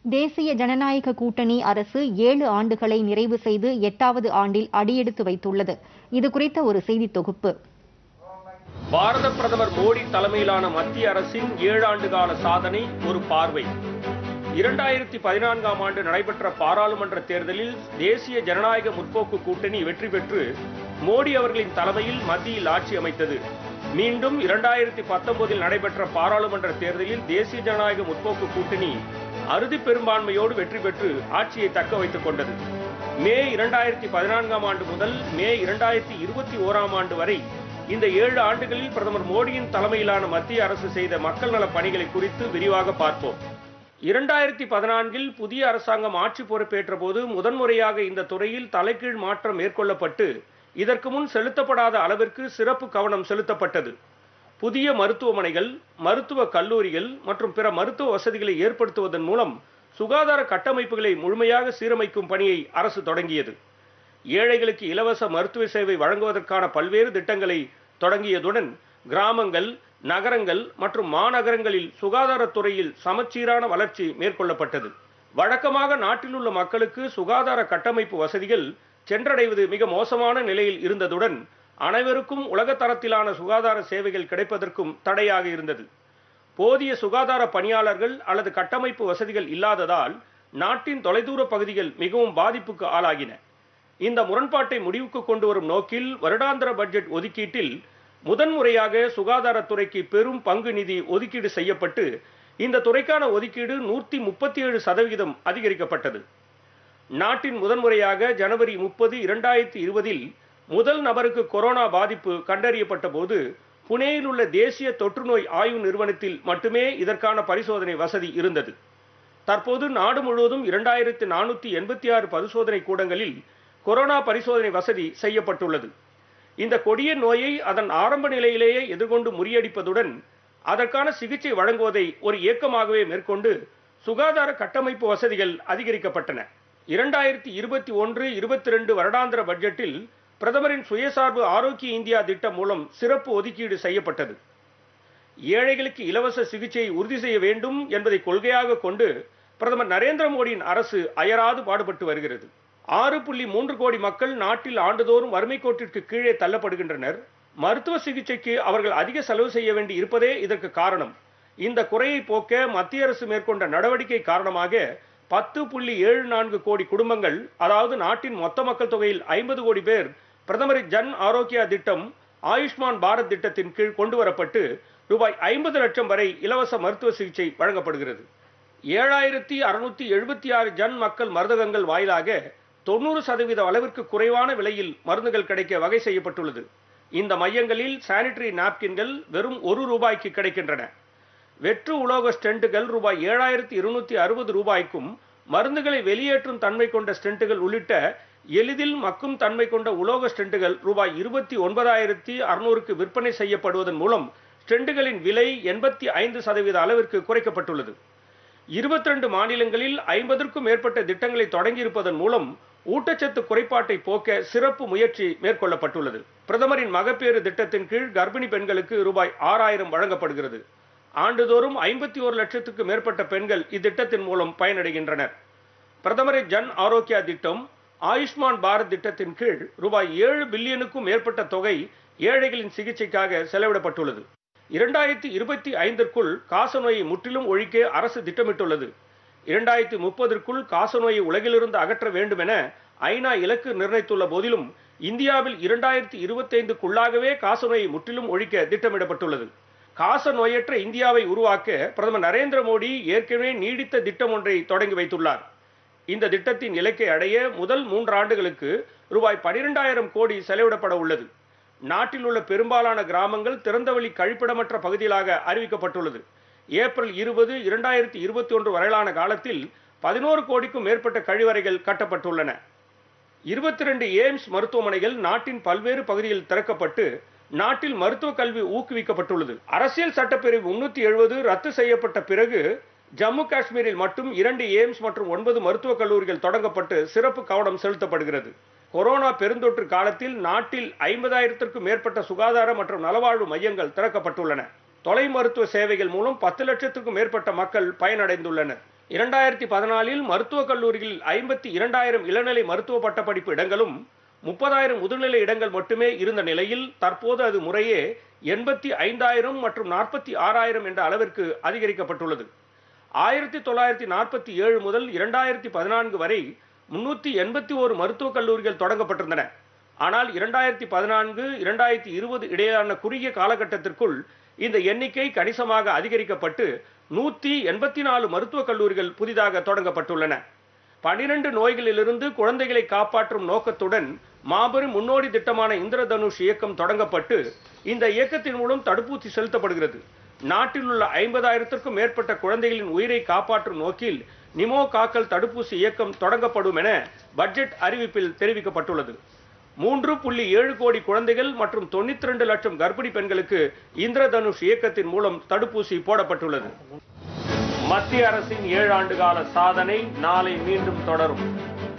தேசிய ஜனநாயக கூட்டணி அரசு ஏழு ஆண்டுகளை நிறைவு செய்து எட்டாவது ஆண்டில் அடியெடுத்து வைத்துள்ளது இது குறித்த ஒரு செய்தி தொகுப்பு பாரத பிரதமர் மோடி தலைமையிலான மத்திய அரசின் ஏழு ஆண்டு கால சாதனை ஒரு பார்வை இரண்டாயிரத்தி பதினான்காம் ஆண்டு நடைபெற்ற பாராளுமன்ற தேர்தலில் தேசிய ஜனநாயக முற்போக்கு கூட்டணி வெற்றி பெற்று மோடி அவர்களின் தலைமையில் மத்தியில் ஆட்சி அமைத்தது மீண்டும் இரண்டாயிரத்தி பத்தொன்பதில் நடைபெற்ற பாராளுமன்ற தேர்தலில் தேசிய ஜனநாயக முற்போக்கு கூட்டணி அறுதி பெரும்பான்மையோடு வெற்றி பெற்று ஆட்சியை தக்க வைத்துக் கொண்டது மே இரண்டாயிரத்தி பதினான்காம் ஆண்டு முதல் மே இரண்டாயிரத்தி இருபத்தி ஓராம் ஆண்டு வரை இந்த ஏழு ஆண்டுகளில் பிரதமர் மோடியின் தலைமையிலான மத்திய அரசு செய்த மக்கள் நலப் பணிகளை குறித்து விரிவாக பார்ப்போம் இரண்டாயிரத்தி பதினான்கில் புதிய அரசாங்கம் ஆட்சி பொறுப்பேற்ற போது முதன்முறையாக இந்த துறையில் தலைகீழ் மாற்றம் மேற்கொள்ளப்பட்டு இதற்கு முன் செலுத்தப்படாத அளவிற்கு சிறப்பு கவனம் செலுத்தப்பட்டது புதிய மருத்துவமனைகள் மருத்துவ கல்லூரிகள் மற்றும் பிற மருத்துவ வசதிகளை ஏற்படுத்துவதன் மூலம் சுகாதார கட்டமைப்புகளை முழுமையாக சீரமைக்கும் பணியை அரசு தொடங்கியது ஏழைகளுக்கு இலவச மருத்துவ சேவை வழங்குவதற்கான பல்வேறு திட்டங்களை தொடங்கியதுடன் கிராமங்கள் நகரங்கள் மற்றும் மாநகரங்களில் சுகாதாரத்துறையில் சமச்சீரான வளர்ச்சி மேற்கொள்ளப்பட்டது வழக்கமாக நாட்டில் உள்ள மக்களுக்கு சுகாதார கட்டமைப்பு வசதிகள் சென்றடைவது மிக மோசமான நிலையில் இருந்ததுடன் அனைவருக்கும் உலக தரத்திலான சுகாதார சேவைகள் கிடைப்பதற்கும் தடையாக இருந்தது போதிய சுகாதார பணியாளர்கள் அல்லது கட்டமைப்பு வசதிகள் இல்லாததால் நாட்டின் தொலைதூர பகுதிகள் மிகவும் பாதிப்புக்கு ஆளாகின இந்த முரண்பாட்டை முடிவுக்கு கொண்டு வரும் நோக்கில் வருடாந்திர பட்ஜெட் ஒதுக்கீட்டில் முதன்முறையாக சுகாதாரத்துறைக்கு பெரும் பங்கு நிதி ஒதுக்கீடு செய்யப்பட்டு இந்த துறைக்கான ஒதுக்கீடு நூற்றி முப்பத்தி ஏழு சதவிகிதம் அதிகரிக்கப்பட்டது நாட்டின் முதன்முறையாக ஜனவரி முப்பது இரண்டாயிரத்தி இருபதில் முதல் நபருக்கு கொரோனா பாதிப்பு கண்டறியப்பட்ட போது புனேயில் உள்ள தேசிய தொற்றுநோய் ஆய்வு நிறுவனத்தில் மட்டுமே இதற்கான பரிசோதனை வசதி இருந்தது தற்போது நாடு முழுவதும் இரண்டாயிரத்து நானூற்றி எண்பத்தி ஆறு பரிசோதனை கூடங்களில் கொரோனா பரிசோதனை வசதி செய்யப்பட்டுள்ளது இந்த கொடிய நோயை அதன் ஆரம்ப நிலையிலேயே எதிர்கொண்டு முறியடிப்பதுடன் அதற்கான சிகிச்சை வழங்குவதை ஒரு இயக்கமாகவே மேற்கொண்டு சுகாதார கட்டமைப்பு வசதிகள் அதிகரிக்கப்பட்டன இரண்டாயிரத்தி இருபத்தி ஒன்று இருபத்தி ரெண்டு வருடாந்திர பட்ஜெட்டில் பிரதமரின் சுயசார்பு ஆரோக்கிய இந்தியா திட்டம் மூலம் சிறப்பு ஒதுக்கீடு செய்யப்பட்டது ஏழைகளுக்கு இலவச சிகிச்சையை உறுதி செய்ய வேண்டும் என்பதை கொள்கையாக கொண்டு பிரதமர் நரேந்திர மோடியின் அரசு அயராது பாடுபட்டு வருகிறது ஆறு புள்ளி மூன்று கோடி மக்கள் நாட்டில் ஆண்டுதோறும் வறுமை கோட்டிற்கு கீழே தள்ளப்படுகின்றனர் மருத்துவ சிகிச்சைக்கு அவர்கள் அதிக செலவு செய்ய வேண்டி இருப்பதே இதற்கு காரணம் இந்த குறையை போக்க மத்திய அரசு மேற்கொண்ட நடவடிக்கை காரணமாக பத்து புள்ளி ஏழு நான்கு கோடி குடும்பங்கள் அதாவது நாட்டின் மொத்த மக்கள் தொகையில் ஐம்பது கோடி பேர் பிரதமரின் ஜன் ஆரோக்கியா திட்டம் ஆயுஷ்மான் பாரத் திட்டத்தின் கீழ் கொண்டு வரப்பட்டு ரூபாய் ஐம்பது லட்சம் வரை இலவச மருத்துவ சிகிச்சை வழங்கப்படுகிறது ஏழாயிரத்தி அறுநூத்தி எழுபத்தி ஆறு ஜன் மக்கள் மருந்தகங்கள் வாயிலாக தொண்ணூறு சதவீத அளவிற்கு குறைவான விலையில் மருந்துகள் கிடைக்க வகை செய்யப்பட்டுள்ளது இந்த மையங்களில் சானிட்டரி நாப்கின்கள் வெறும் ஒரு ரூபாய்க்கு கிடைக்கின்றன வெற்று உலோக ஸ்டென்ட்டுகள் ரூபாய் ஏழாயிரத்தி இருநூத்தி அறுபது ரூபாய்க்கும் மருந்துகளை வெளியேற்றும் தன்மை கொண்ட ஸ்டென்ட்டுகள் உள்ளிட்ட எளிதில் மக்கும் தன்மை கொண்ட உலோக ஸ்டென்ட்டுகள் ரூபாய் இருபத்தி ஒன்பதாயிரத்தி அறுநூறுக்கு விற்பனை செய்யப்படுவதன் மூலம் ஸ்டென்ட்டுகளின் விலை எண்பத்தி ஐந்து சதவீத அளவிற்கு குறைக்கப்பட்டுள்ளது இருபத்தி ரெண்டு மாநிலங்களில் ஐம்பதற்கும் மேற்பட்ட திட்டங்களை தொடங்கியிருப்பதன் மூலம் ஊட்டச்சத்து குறைபாட்டை போக்க சிறப்பு முயற்சி மேற்கொள்ளப்பட்டுள்ளது பிரதமரின் மகப்பேறு திட்டத்தின் கீழ் கர்ப்பிணி பெண்களுக்கு ரூபாய் ஆறாயிரம் வழங்கப்படுகிறது ஆண்டுதோறும் ஐம்பத்தி ஒரு லட்சத்துக்கு மேற்பட்ட பெண்கள் இத்திட்டத்தின் மூலம் பயனடைகின்றனர் பிரதமரின் ஜன் ஆரோக்கியா திட்டம் ஆயுஷ்மான் பாரத் திட்டத்தின் கீழ் ரூபாய் ஏழு பில்லியனுக்கும் மேற்பட்ட தொகை ஏழைகளின் சிகிச்சைக்காக செலவிடப்பட்டுள்ளது இரண்டாயிரத்தி இருபத்தி ஐந்திற்குள் காசநோயை முற்றிலும் ஒழிக்க அரசு திட்டமிட்டுள்ளது இரண்டாயிரத்தி முப்பதற்குள் காசநோயை உலகிலிருந்து அகற்ற வேண்டும் என ஐநா இலக்கு நிர்ணயித்துள்ள போதிலும் இந்தியாவில் இரண்டாயிரத்தி இருபத்தைந்துக்குள்ளாகவே காசநோயை முற்றிலும் ஒழிக்க திட்டமிடப்பட்டுள்ளது காச நோயற்ற இந்தியாவை உருவாக்க பிரதமர் நரேந்திர மோடி ஏற்கனவே நீடித்த திட்டம் ஒன்றை தொடங்கி வைத்துள்ளார் இந்த திட்டத்தின் இலக்கை அடைய முதல் மூன்று ஆண்டுகளுக்கு ரூபாய் பனிரெண்டாயிரம் கோடி செலவிடப்பட உள்ளது நாட்டில் உள்ள பெரும்பாலான கிராமங்கள் திறந்தவெளி கழிப்பிடமற்ற பகுதிகளாக அறிவிக்கப்பட்டுள்ளது ஏப்ரல் இருபது இரண்டாயிரத்தி இருபத்தி ஒன்று வரையிலான காலத்தில் பதினோரு கோடிக்கும் மேற்பட்ட கழிவறைகள் கட்டப்பட்டுள்ளன இருபத்தி ரெண்டு எய்ம்ஸ் மருத்துவமனைகள் நாட்டின் பல்வேறு பகுதிகளில் திறக்கப்பட்டு நாட்டில் மருத்துவ கல்வி ஊக்குவிக்கப்பட்டுள்ளது அரசியல் சட்டப்பிரிவு முன்னூத்தி எழுபது ரத்து செய்யப்பட்ட பிறகு ஜம்மு காஷ்மீரில் மட்டும் இரண்டு எய்ம்ஸ் மற்றும் ஒன்பது மருத்துவக் கல்லூரிகள் தொடங்கப்பட்டு சிறப்பு கவனம் செலுத்தப்படுகிறது கொரோனா பெருந்தொற்று காலத்தில் நாட்டில் ஐம்பதாயிரத்திற்கும் மேற்பட்ட சுகாதார மற்றும் நலவாழ்வு மையங்கள் திறக்கப்பட்டுள்ளன தொலை மருத்துவ சேவைகள் மூலம் பத்து லட்சத்துக்கும் மேற்பட்ட மக்கள் பயனடைந்துள்ளனர் இரண்டாயிரத்தி பதினாலில் மருத்துவக் கல்லூரிகளில் ஐம்பத்தி இரண்டாயிரம் இளநிலை மருத்துவ பட்டப்படிப்பு இடங்களும் முப்பதாயிரம் முதுநிலை இடங்கள் மட்டுமே இருந்த நிலையில் தற்போது அது முறையே எண்பத்தி ஐந்தாயிரம் மற்றும் நாற்பத்தி ஆறாயிரம் என்ற அளவிற்கு அதிகரிக்கப்பட்டுள்ளது ஆயிரத்தி தொள்ளாயிரத்தி நாற்பத்தி ஏழு முதல் இரண்டாயிரத்தி பதினான்கு வரை முன்னூத்தி எண்பத்தி ஓரு மருத்துவக் கல்லூரிகள் தொடங்கப்பட்டிருந்தன ஆனால் இரண்டாயிரத்தி பதினான்கு இரண்டாயிரத்தி இருபது இடையிலான குறுகிய காலகட்டத்திற்குள் இந்த எண்ணிக்கை கணிசமாக அதிகரிக்கப்பட்டு நூத்தி எண்பத்தி நாலு மருத்துவக் கல்லூரிகள் புதிதாக தொடங்கப்பட்டுள்ளன பனிரெண்டு நோய்களிலிருந்து குழந்தைகளை காப்பாற்றும் நோக்கத்துடன் மாபெரும் முன்னோடி திட்டமான இந்திரதனுஷ் இயக்கம் தொடங்கப்பட்டு இந்த இயக்கத்தின் மூலம் தடுப்பூசி செலுத்தப்படுகிறது நாட்டில் உள்ள ஐம்பதாயிரத்திற்கும் மேற்பட்ட குழந்தைகளின் உயிரை காப்பாற்றும் நோக்கில் நிமோ காக்கல் தடுப்பூசி இயக்கம் தொடங்கப்படும் என பட்ஜெட் அறிவிப்பில் தெரிவிக்கப்பட்டுள்ளது மூன்று புள்ளி ஏழு கோடி குழந்தைகள் மற்றும் தொண்ணூத்தி ரெண்டு லட்சம் கர்ப்பிணி பெண்களுக்கு இந்திரதனுஷ் இயக்கத்தின் மூலம் தடுப்பூசி போடப்பட்டுள்ளது மத்திய அரசின் ஏழு ஆண்டு கால சாதனை நாளை மீண்டும் தொடரும்